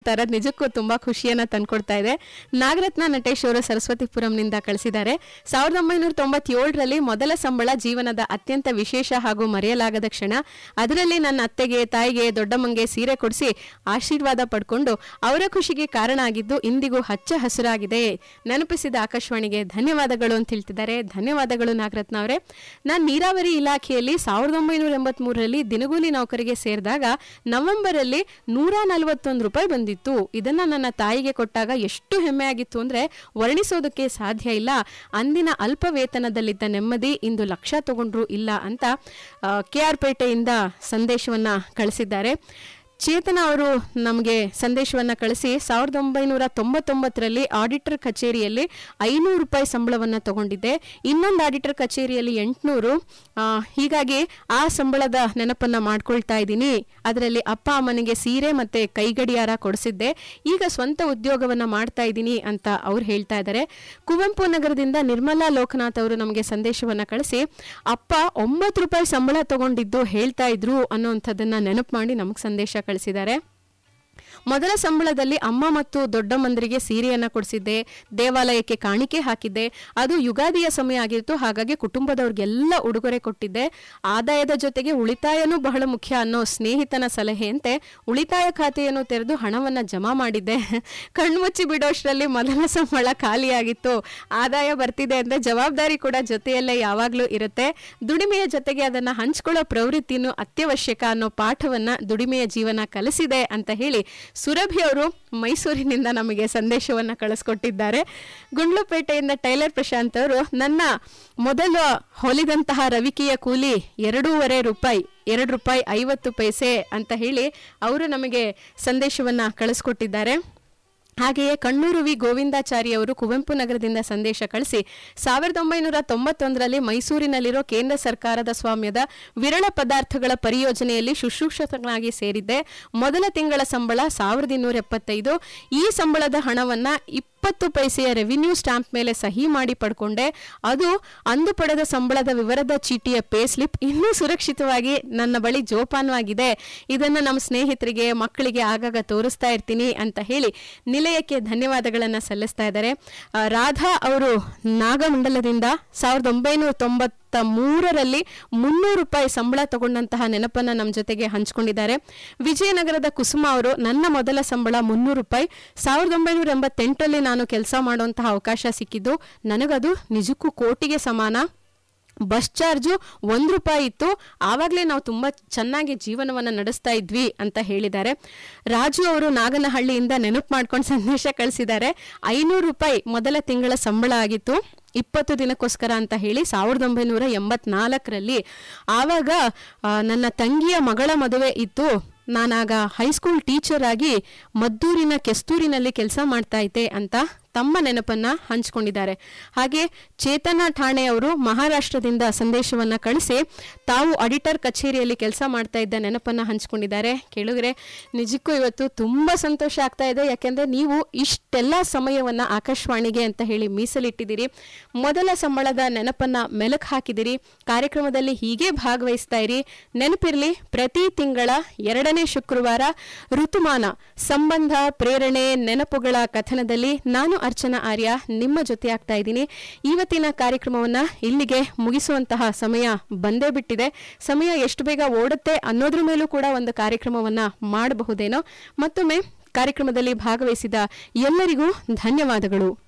ಓದ್ತಾ ಇರೋದು ನಿಜಕ್ಕೂ ತುಂಬಾ ಖುಷಿಯನ್ನ ತಂದ್ಕೊಡ್ತಾ ಇದೆ ನಾಗರತ್ನ ನಟೇಶ್ ಅವರು ಸರಸ್ವತಿಪುರಂನಿಂದ ಕಳಿಸಿದ್ದಾರೆ ಸಾವಿರದ ಒಂಬೈನೂರ ತೊಂಬತ್ತೇಳರಲ್ಲಿ ಮೊದಲ ಸಂಬಳ ಜೀವನದ ಅತ್ಯಂತ ವಿಶೇಷ ಹಾಗೂ ಮರೆಯಲಾಗದ ಕ್ಷಣ ಅದರಲ್ಲಿ ನನ್ನ ಅತ್ತೆಗೆ ತಾಯಿಗೆ ದೊಡ್ಡಮ್ಮಂಗೆ ಸೀರೆ ಕೊಡಿಸಿ ಆಶೀರ್ವಾದ ಪಡ್ಕೊಂಡು ಅವರ ಖುಷಿಗೆ ಕಾರಣ ಆಗಿದ್ದು ಇಂದಿಗೂ ಹಚ್ಚ ಹಸುರಾಗಿದೆ ನೆನಪಿಸಿದ ಆಕಾಶವಾಣಿಗೆ ಧನ್ಯವಾದಗಳು ಅಂತ ಹೇಳ್ತಿದ್ದಾರೆ ಧನ್ಯವಾದಗಳು ನಾಗರತ್ನ ಅವರೇ ನಾನು ನೀರಾವರಿ ಇಲಾಖೆಯಲ್ಲಿ ಸಾವಿರದ ಒಂಬೈನೂರ ಎಂಬತ್ಮೂರರಲ್ಲಿ ದಿನಗೂಲಿ ನೌಕರಿಗೆ ಸೇರಿದಾಗ ನವೆಂಬರ್ ಅಲ್ಲಿ ನೂರ ನಲವತ್ತೊಂದು ರೂಪಾಯಿ ಬಂದಿತ್ತು ಇದನ್ನ ನನ್ನ ತಾಯಿಗೆ ಕೊಟ್ಟಾಗ ಎಷ್ಟು ಹೆಮ್ಮೆ ಆಗಿತ್ತು ಅಂದ್ರೆ ವರ್ಣಿಸೋದಕ್ಕೆ ಸಾಧ್ಯ ಇಲ್ಲ ಅಂದಿನ ಅಲ್ಪ ವೇತನದಲ್ಲಿದ್ದ ನೆಮ್ಮದಿ ಇಂದು ಲಕ್ಷ ತಗೊಂಡ್ರು ಇಲ್ಲ ಅಂತ ಕೆ ಆರ್ ಪೇಟೆಯಿಂದ ಸಂದೇಶವನ್ನ ಕಳಿಸಿದ್ದಾರೆ ಚೇತನ ಅವರು ನಮಗೆ ಸಂದೇಶವನ್ನ ಕಳಿಸಿ ಸಾವಿರದ ಒಂಬೈನೂರ ತೊಂಬತ್ತೊಂಬತ್ತರಲ್ಲಿ ಆಡಿಟರ್ ಕಚೇರಿಯಲ್ಲಿ ಐನೂರು ರೂಪಾಯಿ ಸಂಬಳವನ್ನ ತಗೊಂಡಿದ್ದೆ ಇನ್ನೊಂದು ಆಡಿಟರ್ ಕಚೇರಿಯಲ್ಲಿ ಎಂಟುನೂರು ಹೀಗಾಗಿ ಆ ಸಂಬಳದ ನೆನಪನ್ನ ಮಾಡ್ಕೊಳ್ತಾ ಇದ್ದೀನಿ ಅದರಲ್ಲಿ ಅಪ್ಪ ಅಮ್ಮನಿಗೆ ಸೀರೆ ಮತ್ತೆ ಕೈಗಡಿಯಾರ ಕೊಡಿಸಿದ್ದೆ ಈಗ ಸ್ವಂತ ಉದ್ಯೋಗವನ್ನ ಮಾಡ್ತಾ ಇದ್ದೀನಿ ಅಂತ ಅವ್ರು ಹೇಳ್ತಾ ಇದ್ದಾರೆ ಕುವೆಂಪು ನಗರದಿಂದ ನಿರ್ಮಲಾ ಲೋಕನಾಥ್ ಅವರು ನಮಗೆ ಸಂದೇಶವನ್ನ ಕಳಿಸಿ ಅಪ್ಪ ಒಂಬತ್ತು ರೂಪಾಯಿ ಸಂಬಳ ತಗೊಂಡಿದ್ದು ಹೇಳ್ತಾ ಇದ್ರು ಅನ್ನೋಂಥದ್ದನ್ನ ನೆನಪು ಮಾಡಿ ನಮಗೆ ಸಂದೇಶ ಕಳಿಸಿದ್ದಾರೆ ಮೊದಲ ಸಂಬಳದಲ್ಲಿ ಅಮ್ಮ ಮತ್ತು ದೊಡ್ಡಮ್ಮಂದರಿಗೆ ಸೀರೆಯನ್ನ ಕೊಡಿಸಿದ್ದೆ ದೇವಾಲಯಕ್ಕೆ ಕಾಣಿಕೆ ಹಾಕಿದ್ದೆ ಅದು ಯುಗಾದಿಯ ಸಮಯ ಆಗಿತ್ತು ಹಾಗಾಗಿ ಕುಟುಂಬದವ್ರಿಗೆಲ್ಲ ಉಡುಗೊರೆ ಕೊಟ್ಟಿದ್ದೆ ಆದಾಯದ ಜೊತೆಗೆ ಉಳಿತಾಯನೂ ಬಹಳ ಮುಖ್ಯ ಅನ್ನೋ ಸ್ನೇಹಿತನ ಸಲಹೆಯಂತೆ ಉಳಿತಾಯ ಖಾತೆಯನ್ನು ತೆರೆದು ಹಣವನ್ನ ಜಮಾ ಮಾಡಿದ್ದೆ ಕಣ್ಮುಚ್ಚಿ ಬಿಡೋಷ್ಟರಲ್ಲಿ ಮೊದಲ ಸಂಬಳ ಖಾಲಿಯಾಗಿತ್ತು ಆದಾಯ ಬರ್ತಿದೆ ಅಂದ್ರೆ ಜವಾಬ್ದಾರಿ ಕೂಡ ಜೊತೆಯಲ್ಲೇ ಯಾವಾಗ್ಲೂ ಇರುತ್ತೆ ದುಡಿಮೆಯ ಜೊತೆಗೆ ಅದನ್ನ ಹಂಚ್ಕೊಳ್ಳೋ ಪ್ರವೃತ್ತಿನೂ ಅತ್ಯವಶ್ಯಕ ಅನ್ನೋ ಪಾಠವನ್ನ ದುಡಿಮೆಯ ಜೀವನ ಕಲಿಸಿದೆ ಅಂತ ಹೇಳಿ ಸುರಭಿ ಅವರು ಮೈಸೂರಿನಿಂದ ನಮಗೆ ಸಂದೇಶವನ್ನ ಕಳಿಸ್ಕೊಟ್ಟಿದ್ದಾರೆ ಗುಂಡ್ಲುಪೇಟೆಯಿಂದ ಟೈಲರ್ ಪ್ರಶಾಂತ್ ಅವರು ನನ್ನ ಮೊದಲ ಹೊಲಿದಂತಹ ರವಿಕೆಯ ಕೂಲಿ ಎರಡೂವರೆ ರೂಪಾಯಿ ಎರಡು ರೂಪಾಯಿ ಐವತ್ತು ಪೈಸೆ ಅಂತ ಹೇಳಿ ಅವರು ನಮಗೆ ಸಂದೇಶವನ್ನ ಕಳಿಸ್ಕೊಟ್ಟಿದ್ದಾರೆ ಹಾಗೆಯೇ ಕಣ್ಣೂರು ವಿ ಗೋವಿಂದಾಚಾರಿ ಅವರು ಕುವೆಂಪು ನಗರದಿಂದ ಸಂದೇಶ ಕಳಿಸಿ ಸಾವಿರದ ಒಂಬೈನೂರ ತೊಂಬತ್ತೊಂದರಲ್ಲಿ ಮೈಸೂರಿನಲ್ಲಿರೋ ಕೇಂದ್ರ ಸರ್ಕಾರದ ಸ್ವಾಮ್ಯದ ವಿರಳ ಪದಾರ್ಥಗಳ ಪರಿಯೋಜನೆಯಲ್ಲಿ ಶುಶ್ರೂಷಕನಾಗಿ ಸೇರಿದ್ದೆ ಮೊದಲ ತಿಂಗಳ ಸಂಬಳ ಸಾವಿರದ ಇನ್ನೂರ ಎಪ್ಪತ್ತೈದು ಈ ಸಂಬಳದ ಹಣವನ್ನ ಇಪ್ಪತ್ತು ಪೈಸೆಯ ರೆವಿನ್ಯೂ ಸ್ಟಾಂಪ್ ಮೇಲೆ ಸಹಿ ಮಾಡಿ ಪಡ್ಕೊಂಡೆ ಅದು ಅಂದು ಪಡೆದ ಸಂಬಳದ ವಿವರದ ಚೀಟಿಯ ಪೇ ಸ್ಲಿಪ್ ಇನ್ನೂ ಸುರಕ್ಷಿತವಾಗಿ ನನ್ನ ಬಳಿ ಜೋಪಾನವಾಗಿದೆ ಇದನ್ನು ನಮ್ಮ ಸ್ನೇಹಿತರಿಗೆ ಮಕ್ಕಳಿಗೆ ಆಗಾಗ ತೋರಿಸ್ತಾ ಇರ್ತೀನಿ ಅಂತ ಹೇಳಿ ನಿಲಯಕ್ಕೆ ಧನ್ಯವಾದಗಳನ್ನು ಸಲ್ಲಿಸ್ತಾ ಇದ್ದಾರೆ ಆ, ರಾಧಾ ಅವರು ನಾಗಮಂಡಲದಿಂದ ಸಾವಿರದ ಒಂಬೈನೂರ ತೊಂಬತ್ತ ಮೂರರಲ್ಲಿ ಮುನ್ನೂರು ರೂಪಾಯಿ ಸಂಬಳ ತಗೊಂಡಂತಹ ನೆನಪನ್ನ ನಮ್ಮ ಜೊತೆಗೆ ಹಂಚಿಕೊಂಡಿದ್ದಾರೆ ವಿಜಯನಗರದ ಕುಸುಮ ಅವರು ನನ್ನ ಮೊದಲ ಸಂಬಳ ಮುನ್ನೂರು ರೂಪಾಯಿ ಸಾವಿರದ ಒಂಬೈನೂರ ಎಂಬತ್ತೆಂಟರಲ್ಲಿ ನಾನು ಕೆಲಸ ಮಾಡುವಂತಹ ಅವಕಾಶ ಸಿಕ್ಕಿದ್ದು ನನಗದು ನಿಜಕ್ಕೂ ಕೋಟಿಗೆ ಸಮಾನ ಬಸ್ ಚಾರ್ಜು ಒಂದು ರೂಪಾಯಿ ಇತ್ತು ಆವಾಗಲೇ ನಾವು ತುಂಬ ಚೆನ್ನಾಗಿ ಜೀವನವನ್ನು ನಡೆಸ್ತಾ ಇದ್ವಿ ಅಂತ ಹೇಳಿದ್ದಾರೆ ರಾಜು ಅವರು ನಾಗನಹಳ್ಳಿಯಿಂದ ನೆನಪು ಮಾಡ್ಕೊಂಡು ಸಂದೇಶ ಕಳಿಸಿದ್ದಾರೆ ಐನೂರು ರೂಪಾಯಿ ಮೊದಲ ತಿಂಗಳ ಸಂಬಳ ಆಗಿತ್ತು ಇಪ್ಪತ್ತು ದಿನಕ್ಕೋಸ್ಕರ ಅಂತ ಹೇಳಿ ಸಾವಿರದ ಒಂಬೈನೂರ ಎಂಬತ್ನಾಲ್ಕರಲ್ಲಿ ಆವಾಗ ಆ, ನನ್ನ ತಂಗಿಯ ಮಗಳ ಮದುವೆ ಇತ್ತು ನಾನಾಗ ಹೈಸ್ಕೂಲ್ ಟೀಚರ್ ಆಗಿ ಮದ್ದೂರಿನ ಕೆಸ್ತೂರಿನಲ್ಲಿ ಕೆಲಸ ಮಾಡ್ತಾ ಇದ್ದೆ ಅಂತ ತಮ್ಮ ನೆನಪನ್ನ ಹಂಚಿಕೊಂಡಿದ್ದಾರೆ ಹಾಗೆ ಚೇತನ ಠಾಣೆ ಅವರು ಮಹಾರಾಷ್ಟ್ರದಿಂದ ಸಂದೇಶವನ್ನ ಕಳಿಸಿ ತಾವು ಆಡಿಟರ್ ಕಚೇರಿಯಲ್ಲಿ ಕೆಲಸ ಮಾಡ್ತಾ ಇದ್ದ ನೆನಪನ್ನ ಹಂಚಿಕೊಂಡಿದ್ದಾರೆ ಕೇಳಿದ್ರೆ ನಿಜಕ್ಕೂ ಇವತ್ತು ತುಂಬಾ ಸಂತೋಷ ಆಗ್ತಾ ಇದೆ ಯಾಕೆಂದ್ರೆ ನೀವು ಇಷ್ಟೆಲ್ಲ ಸಮಯವನ್ನ ಆಕಾಶವಾಣಿಗೆ ಅಂತ ಹೇಳಿ ಮೀಸಲಿಟ್ಟಿದ್ದೀರಿ ಮೊದಲ ಸಂಬಳದ ನೆನಪನ್ನ ಮೆಲುಕು ಹಾಕಿದಿರಿ ಕಾರ್ಯಕ್ರಮದಲ್ಲಿ ಹೀಗೆ ಭಾಗವಹಿಸ್ತಾ ಇರಿ ನೆನಪಿರ್ಲಿ ಪ್ರತಿ ತಿಂಗಳ ಎರಡನೇ ಶುಕ್ರವಾರ ಋತುಮಾನ ಸಂಬಂಧ ಪ್ರೇರಣೆ ನೆನಪುಗಳ ಕಥನದಲ್ಲಿ ನಾನು ಅರ್ಚನಾ ಆರ್ಯ ನಿಮ್ಮ ಜೊತೆ ಆಗ್ತಾ ಇದ್ದೀನಿ ಇವತ್ತಿನ ಕಾರ್ಯಕ್ರಮವನ್ನ ಇಲ್ಲಿಗೆ ಮುಗಿಸುವಂತಹ ಸಮಯ ಬಂದೇ ಬಿಟ್ಟಿದೆ ಸಮಯ ಎಷ್ಟು ಬೇಗ ಓಡುತ್ತೆ ಅನ್ನೋದ್ರ ಮೇಲೂ ಕೂಡ ಒಂದು ಕಾರ್ಯಕ್ರಮವನ್ನ ಮಾಡಬಹುದೇನೋ ಮತ್ತೊಮ್ಮೆ ಕಾರ್ಯಕ್ರಮದಲ್ಲಿ ಭಾಗವಹಿಸಿದ ಎಲ್ಲರಿಗೂ ಧನ್ಯವಾದಗಳು